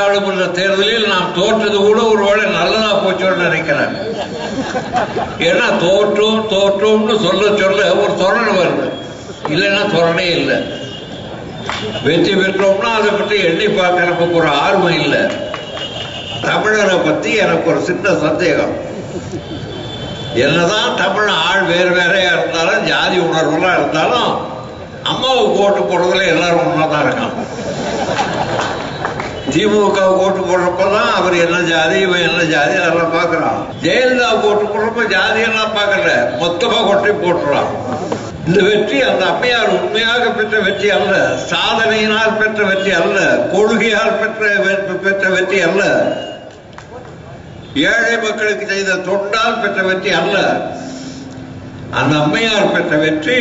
நாடாளுமன்ற தேர்தலில் நாம் தோற்றது கூட ஒருவேளை நல்லதா போச்சோன்னு நினைக்கிறேன் ஏன்னா தோற்றோம் தோற்றோம்னு சொல்ல சொல்ல ஒரு தொடர் வருது இல்லைன்னா தொடரே இல்லை வெற்றி பெற்றோம்னா அதை பற்றி எண்ணி பார்க்க நமக்கு ஒரு ஆர்வம் இல்லை தமிழரை பத்தி எனக்கு ஒரு சின்ன சந்தேகம் என்னதான் தமிழ் ஆள் வேறு வேறையா இருந்தாலும் ஜாதி உணர்வுலாம் இருந்தாலும் அம்மாவுக்கு ஓட்டு போடுறதுல எல்லாரும் ஒன்றா தான் இருக்கான் திமுக ஓட்டு போடுறப்பதான் அவர் என்ன ஜாதி இவன் என்ன ஜாதி அதெல்லாம் பார்க்கறான் ஜெயலலிதா ஓட்டு போடுறப்ப ஜாதி எல்லாம் பார்க்கல மொத்தமா கொட்டி போட்டுறான் இந்த வெற்றி அந்த அம்மையார் உண்மையாக பெற்ற வெற்றி அல்ல சாதனையினால் பெற்ற வெற்றி அல்ல கொள்கையால் பெற்ற வெ- பெற்ற வெற்றி அல்ல ஏழை மக்களுக்கு செய்த தொண்டால் பெற்ற வெற்றி அல்ல அந்த அம்மையார் பெற்ற வெற்றி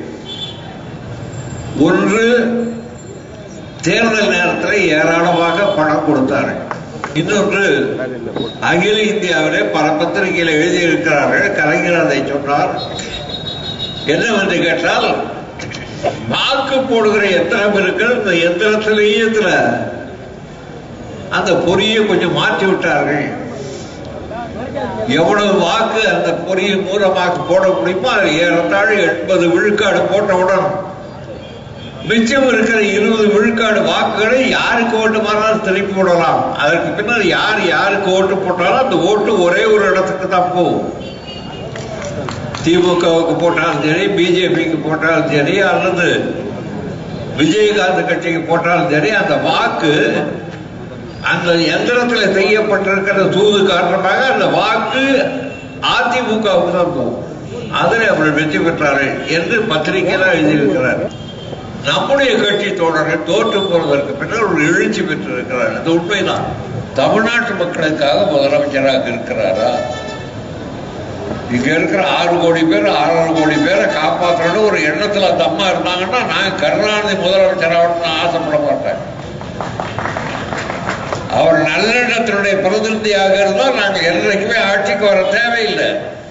ஒன்று தேர்தல் நேரத்தில் ஏராளமாக பணம் கொடுத்தார்கள் இன்னொன்று அகில இந்தியாவிலே பல பத்திரிகையில் எழுதியிருக்கிறார்கள் கலைஞர் அதை சொன்னார் என்னவென்று கேட்டால் வாக்கு போடுகிற எந்திரம் இருக்கு இந்த எந்திரத்திலேயே இதுல அந்த பொறியை கொஞ்சம் மாற்றி விட்டார்கள் எவ்வளவு வாக்கு அந்த பொறியின் மூலமாக போட முடியுமோ அது ஏறத்தாழ எண்பது விழுக்காடு போட்டவுடன் மிச்சம் இருக்கிற இருபது விழுக்காடு வாக்குகளை யாருக்கு ஓட்டு மாறாலும் திருப்பி விடலாம் அதற்கு பின்னர் யார் யாருக்கு ஓட்டு போட்டாலும் அந்த ஓட்டு ஒரே ஒரு இடத்துக்கு தான் போகும் திமுகவுக்கு போட்டாலும் சரி பிஜேபிக்கு போட்டாலும் சரி அல்லது விஜயகாந்த் கட்சிக்கு போட்டாலும் சரி அந்த வாக்கு அந்த எந்திரத்தில் செய்யப்பட்டிருக்கிற தூது காரணமாக அந்த வாக்கு அதிமுகவுக்கு தான் போகும் அதில் அவர் வெற்றி பெற்றார்கள் என்று பத்திரிகையில் எழுதியிருக்கிறார் நம்முடைய கட்சி தோழர்கள் தோற்று போவதற்கு பின்னர் ஒரு எழுச்சி பெற்றிருக்கிறார் அது உண்மைதான் தமிழ்நாட்டு மக்களுக்காக முதலமைச்சராக இருக்கிறாரா இங்க இருக்கிற ஆறு கோடி பேர் ஆறரை கோடி பேரை காப்பாற்றணும் ஒரு எண்ணத்துல அந்த அம்மா இருந்தாங்கன்னா நான் கருணாநிதி முதலமைச்சர் ஆகணும்னு ஆசைப்பட மாட்டேன் அவர் நல்லெண்ணத்தினுடைய பிரதிநிதியாக இருந்தால் நாங்கள் என்றைக்குமே ஆட்சிக்கு வர தேவையில்லை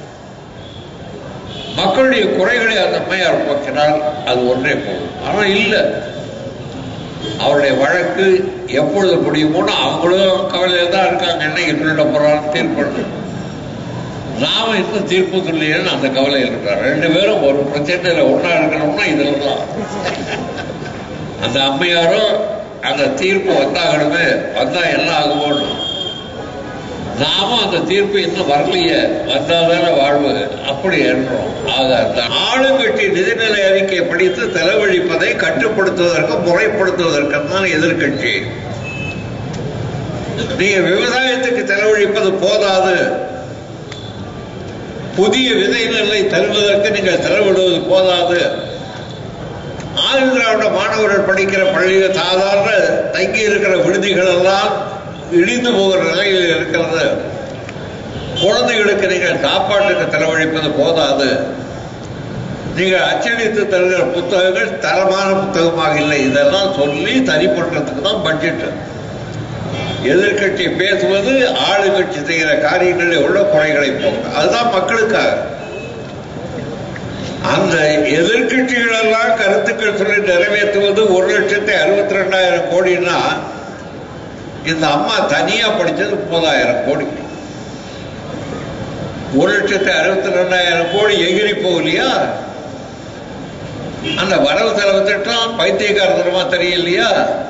மக்களுடைய குறைகளை அந்த அம்மையார் போக்கினால் அது ஒன்றே போதும் ஆனா இல்லை அவருடைய வழக்கு எப்பொழுது முடியுமோன்னு அவங்களும் கவலையில தான் இருக்காங்க என்னைக்கு சொல்லிட போறான்னு தீர்ப்பு நாம இன்னும் தீர்ப்பு சொல்லியேன்னு அந்த கவலையில் இருக்கார் ரெண்டு பேரும் ஒரு பிரச்சனையில ஒண்ணா இருக்கணும்னா இதுல தான் அந்த அம்மையாரும் அந்த தீர்ப்பு வந்தாகணுமே வந்தா என்ன ஆகுமோன்னு நாமும் அந்த தீர்ப்பு இன்னும் வரலையே வந்தாதான வாழ்வு அப்படி என்றோம் ஆக அந்த ஆளுங்கட்சி நிதிநிலை அறிக்கை படித்து செலவழிப்பதை கட்டுப்படுத்துவதற்கும் முறைப்படுத்துவதற்கும் தான் எதிர்கட்சி நீங்க விவசாயத்துக்கு செலவழிப்பது போதாது புதிய விதைகளை தருவதற்கு நீங்கள் செலவிடுவது போதாது ஆதி திராவிட மாணவர்கள் படிக்கிற பள்ளிகள் சாதாரண தங்கி இருக்கிற விடுதிகள் எல்லாம் இடிந்து போகிற நிலையில் இருக்கிறது குழந்தைகளுக்கு நீங்கள் சாப்பாட்டுக்கு செலவழிப்பது போதாது நீங்கள் அச்சடித்து தருகிற புத்தகங்கள் தரமான புத்தகமாக இல்லை இதெல்லாம் சொல்லி சரி பண்றதுக்கு தான் பட்ஜெட் எதிர்கட்சி பேசுவது ஆளுங்கட்சி செய்கிற காரியங்களில் உள்ள குறைகளை போங்க அதுதான் மக்களுக்காக அந்த எதிர்கட்சிகள் எல்லாம் கருத்துக்கள் சொல்லி நிறைவேற்றுவது ஒரு லட்சத்தி அறுபத்தி ரெண்டாயிரம் கோடின்னா இந்த அம்மா தனியா படிச்சது முப்பதாயிரம் கோடி ஒரு லட்சத்தி அறுபத்தி ரெண்டாயிரம் கோடி எகிரி போகலையா அந்த வரவு செலவு திட்டம் பைத்தியக்காரத்தனமா தெரியலையா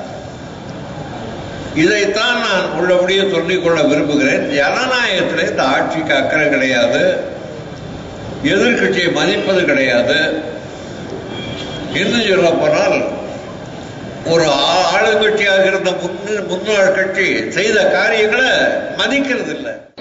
இதைத்தான் நான் உள்ளபடியே சொல்லிக் கொள்ள விரும்புகிறேன் ஜனநாயகத்தில் இந்த ஆட்சிக்கு அக்கறை கிடையாது எதிர்கட்சியை மதிப்பது கிடையாது இன்னும் சொல்ல போனால் ஒரு ஆளுங்கட்சியாக இருந்த முன்னு முன்னாள் கட்சி செய்த காரியங்களை மதிக்கிறது இல்லை